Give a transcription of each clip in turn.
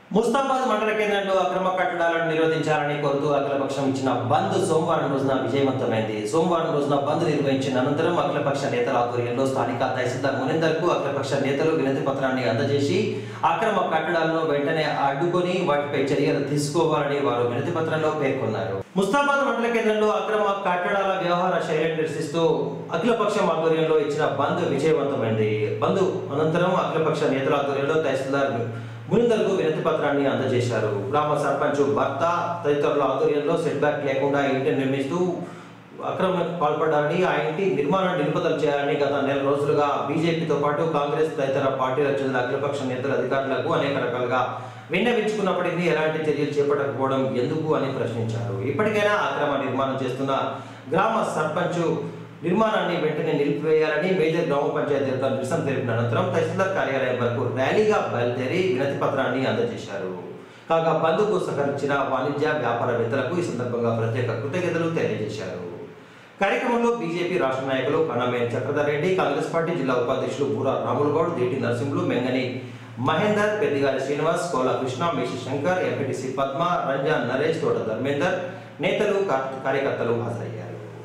ముస్తాబాద్ మండల కేంద్రంలో అక్రమ కట్టడాలను నిరోధించాలని కోరుతూ అఖిలపక్షం ఇచ్చిన బంద్ సోమవారం రోజున విజయవంతమైంది సోమవారం రోజున బంద్ నిర్వహించిన అనంతరం అఖిలపక్ష నేతల ఆధ్వర్యంలో స్థానిక తహసీల్దార్ మునిందర్ కు అఖిలపక్ష నేతలు వినతి పత్రాన్ని అందజేసి అక్రమ కట్టడాలను వెంటనే అడ్డుకొని వాటిపై చర్యలు తీసుకోవాలని వారు వినతి పత్రంలో పేర్కొన్నారు ముస్తాబాద్ మండల కేంద్రంలో అక్రమ కట్టడాల వ్యవహార శైలిని నిరసిస్తూ అఖిలపక్షం ఆధ్వర్యంలో ఇచ్చిన బంద్ విజయవంతమైంది బంద్ అనంతరం అఖిలపక్ష నేతల ఆధ్వర్యంలో తహసీల్దార్ మునిందర్కు వినతి పత్రాన్ని అందజేశారు గ్రామ సర్పంచ్ భర్త తదితరుల ఆధ్వర్యంలో సెట్ బ్యాక్ లేకుండా ఇంటిని నిర్మిస్తూ అక్రమ పాల్పడ్డారని ఆ ఇంటి నిర్మాణాన్ని నిలుపుదల చేయాలని గత నెల రోజులుగా బీజేపీతో పాటు కాంగ్రెస్ తదితర పార్టీల చెందిన అఖిలపక్ష నేతల అధికారులకు అనేక రకాలుగా విన్నవించుకున్నప్పటికీ ఎలాంటి చర్యలు చేపట్టకపోవడం ఎందుకు అని ప్రశ్నించారు ఇప్పటికైనా అక్రమ నిర్మాణం చేస్తున్న గ్రామ సర్పంచ్ నిర్మాణాన్ని వెంటనే నిలిపివేయాలని మేజర్ గ్రామ పంచాయతీ యొక్క నిరసన తెలిపిన అనంతరం తహసీల్దార్ కార్యాలయం వరకు ర్యాలీగా బయలుదేరి వినతి పత్రాన్ని అందజేశారు కాగా బంద్కు సహకరించిన వాణిజ్య వ్యాపారవేత్తలకు ఈ సందర్భంగా ప్రత్యేక కృతజ్ఞతలు తెలియజేశారు కార్యక్రమంలో బీజేపీ రాష్ట్ర నాయకులు కన్నమేని చక్రధర్ రెడ్డి కాంగ్రెస్ పార్టీ జిల్లా ఉపాధ్యక్షులు బూరా రాములు గౌడ్ దేటి నరసింహులు మెంగని మహేందర్ పెద్దిగారి శ్రీనివాస్ కోల కృష్ణ మేషి శంకర్ ఎంపీటీసీ పద్మ రంజాన్ నరేష్ తోట ధర్మేందర్ నేతలు కా- కార్యకర్తలు హాజరయ్యారు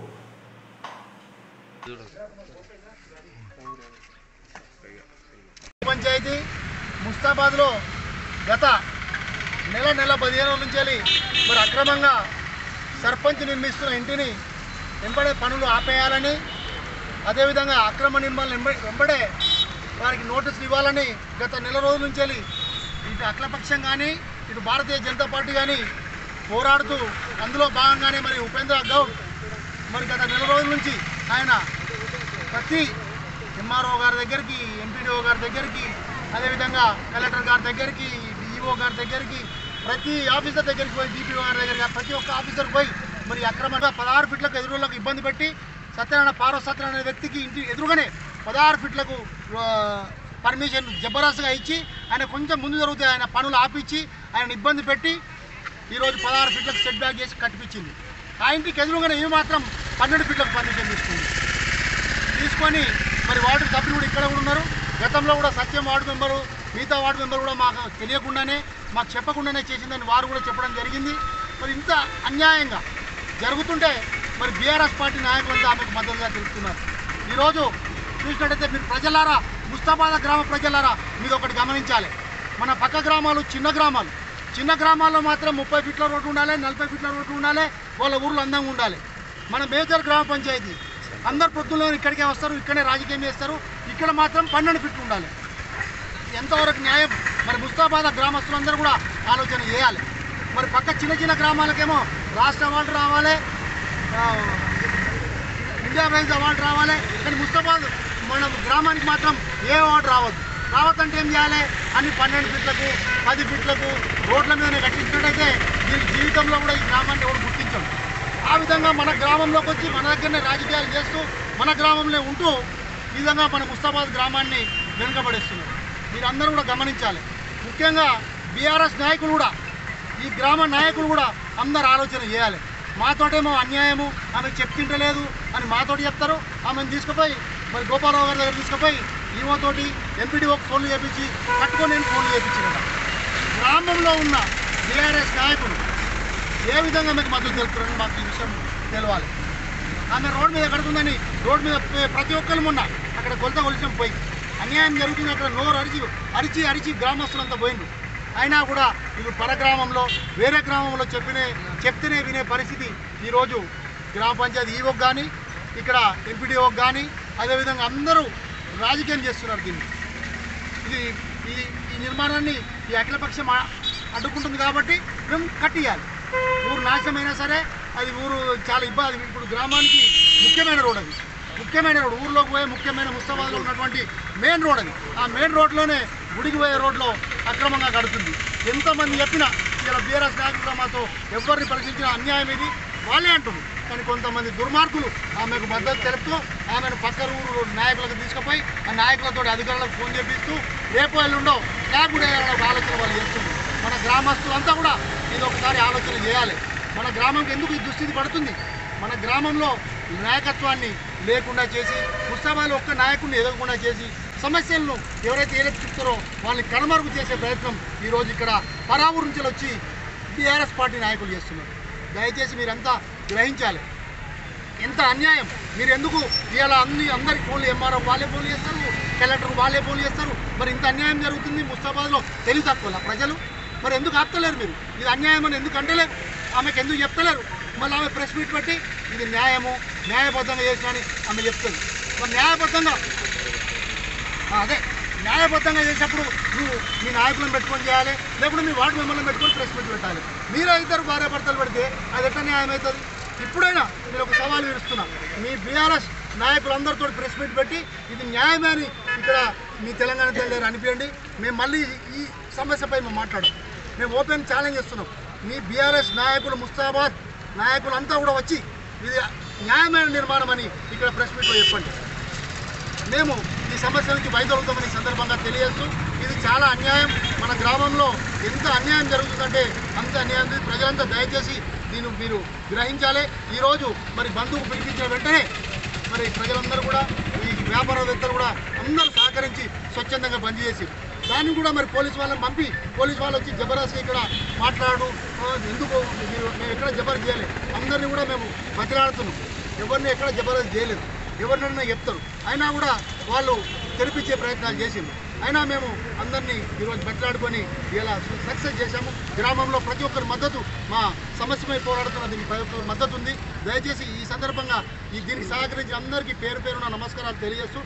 పంచాయతీ ముస్తాబాద్లో గత నెల నెల పదిహేను రోజుల నుంచి వెళ్ళి మరి అక్రమంగా సర్పంచ్ నిర్మిస్తున్న ఇంటిని వెంబడే పనులు ఆపేయాలని అదేవిధంగా అక్రమ నిర్మాణం వెంబ- వెంబడే వారికి నోటీసులు ఇవ్వాలని గత నెల రోజుల నుంచి వెళ్ళి ఇటు అఖిలపక్షం కానీ ఇటు భారతీయ జనతా పార్టీ కానీ పోరాడుతూ అందులో భాగంగానే మరి ఉపేంద్ర గౌడ్ మరి గత నెల రోజుల నుంచి ఆయన ప్రతి ఎంఆర్ఓ గారి దగ్గరికి ఎంపీడీఓ గారి దగ్గరికి అదేవిధంగా కలెక్టర్ గారి దగ్గరికి డిఈఓ గారి దగ్గరికి ప్రతి ఆఫీసర్ దగ్గరికి పోయి డిపిఓ గారి దగ్గరికి ప్రతి ఒక్క ఆఫీసర్ పోయి మరి అక్రమంగా పదహారు ఫీట్లకు ఎదురులకు ఇబ్బంది పెట్టి సత్యనారాయణ పార్వ సత్యనారాయణ అనే వ్యక్తికి ఇంటి ఎదురుగానే పదహారు ఫీట్లకు ఆ, పర్మిషన్ జబర్దస్త్గా ఇచ్చి ఆయన కొంచెం ముందు జరుగుతాయి ఆయన పనులు ఆపించి ఆయన ఇబ్బంది పెట్టి ఈరోజు పదహారు ఫీట్లకు సెట్ బ్యాక్ చేసి కట్టిపించింది ఆ ఇంటికి ఎదురుగానే ఇవి మాత్రం పన్నెండు ఫీట్లకు పర్మిషన్ తీసుకుంది తీసుకొని మరి వార్డు సభ్యులు కూడా ఇక్కడ కూడా ఉన్నారు గతంలో కూడా సత్యం వార్డు మెంబరు మిగతా వార్డు మెంబర్ కూడా మాకు తెలియకుండానే మాకు చెప్పకుండానే చేసిందని వారు కూడా చెప్పడం జరిగింది మరి ఇంత అన్యాయంగా జరుగుతుంటే మరి బీఆర్ఎస్ పార్టీ నాయకులంతా ఆమెకు మద్దతుగా తెలుపుతున్నారు ఈరోజు చూసినట్టయితే మీరు ప్రజలారా ముస్తాబాద గ్రామ ప్రజలారా మీరు ఒకటి గమనించాలి మన పక్క గ్రామాలు చిన్న గ్రామాలు చిన్న గ్రామాల్లో మాత్రం ముప్పై ఫీట్ల రోడ్డు ఉండాలి నలభై ఫీట్ల రోడ్డు ఉండాలి వాళ్ళ ఊర్లో అందంగా ఉండాలి మన మేజర్ గ్రామ పంచాయతీ అందరు పొద్దుల్లో ఇక్కడికే వస్తారు ఇక్కడే రాజకీయం చేస్తారు ఇక్కడ మాత్రం పన్నెండు ఫీట్లు ఉండాలి ఎంతవరకు న్యాయం మరి ముస్తాబాద్ గ్రామస్తులందరూ కూడా ఆలోచన చేయాలి మరి పక్క చిన్న చిన్న గ్రామాలకేమో రాష్ట్ర అవార్డు రావాలి ఆ, ఇండియా బ్యాంక్ అవార్డు రావాలి కానీ ముస్తాబాద్ మన గ్రామానికి మాత్రం ఏ అవార్డు రావద్దు రావద్దంటే ఏం చేయాలి అన్ని పన్నెండు ఫీట్లకు పది ఫీట్లకు రోడ్ల మీదనే కట్టించినట్టయితే దీని జీవితంలో కూడా ఈ గ్రామాన్ని ఎవరు గుర్తించం ఆ విధంగా మన గ్రామంలోకి వచ్చి మన దగ్గరనే రాజకీయాలు చేస్తూ మన గ్రామంలో ఉంటూ ఈ విధంగా మన ముస్తాబాద్ గ్రామాన్ని వెనుకబడేస్తున్నారు మీరందరూ కూడా గమనించాలి ముఖ్యంగా బీఆర్ఎస్ నాయకులు కూడా ఈ గ్రామ నాయకులు కూడా అందరు ఆలోచన చేయాలి మాతోటేమో అన్యాయము ఆమె చెప్తుంటలేదు అని మాతోటి చెప్తారు ఆమెను తీసుకుపోయి మరి గోపాలరావు గారి దగ్గర తీసుకుపోయి ఈవోతోటి ఎంపీడీఓకి ఫోన్లు చేపించి కట్టుకొని నేను ఫోన్లు చేయించినట గ్రామంలో ఉన్న బీఆర్ఎస్ నాయకులు ఏ విధంగా మీకు మద్దతు తెలుపుతారని మాకు ఈ విషయం తెలవాలి ఆమె రోడ్డు మీద కడుతుందని రోడ్డు మీద పే- ప్రతి ఒక్కరు మొన్న అక్కడ కొలత కొలిసిన పోయి అన్యాయం జరుగుతుంది అక్కడ నోరు అరిచి అరిచి అరిచి గ్రామస్తులంతా పోయిండు అయినా కూడా వీళ్ళు పరగ్రామంలో వేరే గ్రామంలో చెప్పినే చెప్తేనే వినే పరిస్థితి ఈరోజు గ్రామ పంచాయతీ ఈవోకి కానీ ఇక్కడ ఎంపీడీఓకి కానీ అదేవిధంగా అందరూ రాజకీయం చేస్తున్నారు దీన్ని ఇది ఈ ఈ నిర్మాణాన్ని ఈ అఖిలపక్షం ఆ- అడ్డుకుంటుంది కాబట్టి మేము కట్టియాలి ఊరు నాశనమైనా సరే అది ఊరు చాలా ఇబ్బంది ఇప్పుడు గ్రామానికి ముఖ్యమైన రోడ్ అది ముఖ్యమైన రోడ్ ఊర్లోకి పోయే ముఖ్యమైన ముస్తాబాద్లో ఉన్నటువంటి మెయిన్ రోడ్ అది ఆ మెయిన్ రోడ్లోనే గుడికి పోయే రోడ్లో అక్రమంగా కడుతుంది ఎంతమంది చెప్పినా ఇలా బీఆర్ఎస్ నాయకులుగా మాతో ఎవరిని పరిశీలించిన అన్యాయం ఇది వాళ్ళే అంటున్నారు కానీ కొంతమంది దుర్మార్గులు ఆమెకు మద్దతు తెలుపుతూ ఆమెను పక్క ఊరు నాయకులకు తీసుకుపోయి ఆ నాయకులతో అధికారులకు ఫోన్ చేపిస్తూ రేపు ఎల్లుండో ట్యాగ్ కూడా వేయాలనే ఒక ఆలోచన వాళ్ళు చేస్తున్నారు మన గ్రామస్తులంతా కూడా ఇది ఒకసారి ఆలోచన చేయాలి మన గ్రామంకి ఎందుకు ఈ దుస్థితి పడుతుంది మన గ్రామంలో నాయకత్వాన్ని లేకుండా చేసి ముస్తాబాలో ఒక్క నాయకుడిని ఎదగకుండా చేసి సమస్యలను ఎవరైతే ఏలెత్తుతారో వాళ్ళని కనుమరుగు చేసే ప్రయత్నం ఈరోజు ఇక్కడ పరావూరు నుంచి వచ్చి టీఆర్ఎస్ పార్టీ నాయకులు చేస్తున్నారు దయచేసి మీరంతా గ్రహించాలి ఎంత అన్యాయం మీరు ఎందుకు ఇవాళ అన్ని అందరికి ఫోన్లు ఎంఆర్ఓ వాళ్ళే ఫోన్లు చేస్తారు కలెక్టర్ వాళ్ళే ఫోన్లు చేస్తారు మరి ఇంత అన్యాయం జరుగుతుంది ముస్తాబాద్లో తెలివి తక్కువ ప్రజలు మరి ఎందుకు ఆపుతలేరు మీరు ఇది అన్యాయం అని ఎందుకు అంటలేరు ఆమెకు ఎందుకు చెప్తలేరు మళ్ళీ ఆమె ప్రెస్ మీట్ పెట్టి ఇది న్యాయము న్యాయబద్ధంగా చేసిన అని ఆమె చెప్తుంది మరి న్యాయబద్ధంగా ఆ, అదే న్యాయబద్ధంగా చేసినప్పుడు నువ్వు మీ నాయకులను పెట్టుకొని చేయాలి లేకుంటే మీ వార్డు మెంబర్లను పెట్టుకొని ప్రెస్ మీట్ పెట్టాలి మీరే ఇద్దరు భార్య భర్తలు పెడితే అది ఎట్లా న్యాయం అవుతుంది ఇప్పుడైనా నేను ఒక సవాల్ విరుస్తున్నా మీ బీఆర్ఎస్ నాయకులందరితో ప్రెస్ మీట్ పెట్టి ఇది న్యాయమే అని ఇక్కడ మీ తెలంగాణ తల్లి అనిపించండి మేము మళ్ళీ ఈ సమస్యపై మేము మాట్లాడాం మేము ఓపెన్ ఛాలెంజ్ చేస్తున్నాం మీ బీఆర్ఎస్ నాయకులు ముస్తాబాద్ నాయకులంతా కూడా వచ్చి ఇది న్యాయమైన నిర్మాణం అని ఇక్కడ ప్రెస్ మీట్లో చెప్పండి మేము ఈ సమస్య నుంచి వైదొలుగుతామని ఈ సందర్భంగా తెలియజేస్తూ ఇది చాలా అన్యాయం మన గ్రామంలో ఎంత అన్యాయం జరుగుతుందంటే అంత అన్యాయం ఉంది. ప్రజలంతా దయచేసి దీన్ని మీరు గ్రహించాలి ఈరోజు మరి బంధువు పిలిపించిన వెంటనే మరి ప్రజలందరూ కూడా ఈ వ్యాపారవేత్తలు కూడా అందరూ సహకరించి స్వచ్ఛందంగా బంద్ చేసి దాన్ని కూడా మరి పోలీస్ వాళ్ళని పంపి పోలీస్ వాళ్ళు వచ్చి జబర్దస్త్ ఇక్కడ మాట్లాడు ఆ, ఎందుకు మీరు మేము ఎక్కడ జబర్దస్త్ చేయలేదు అందరినీ కూడా మేము బతిలాడుతున్నాం ఎవరిని ఎక్కడ జబర్దస్త్ చేయలేదు ఎవరినైనా చెప్తారు అయినా కూడా వాళ్ళు తెరిపించే ప్రయత్నాలు చేసింది అయినా మేము అందరినీ ఈరోజు బట్లాడుకొని ఇలా సక్సెస్ చేశాము గ్రామంలో ప్రతి ఒక్కరి మద్దతు మా సమస్యపై పోరాడుతున్న దీనికి ప్రతి ఒక్కరి మద్దతు ఉంది దయచేసి ఈ సందర్భంగా ఈ దీనికి సహకరించి అందరికీ పేరు పేరున నమస్కారాలు తెలియజేస్తూ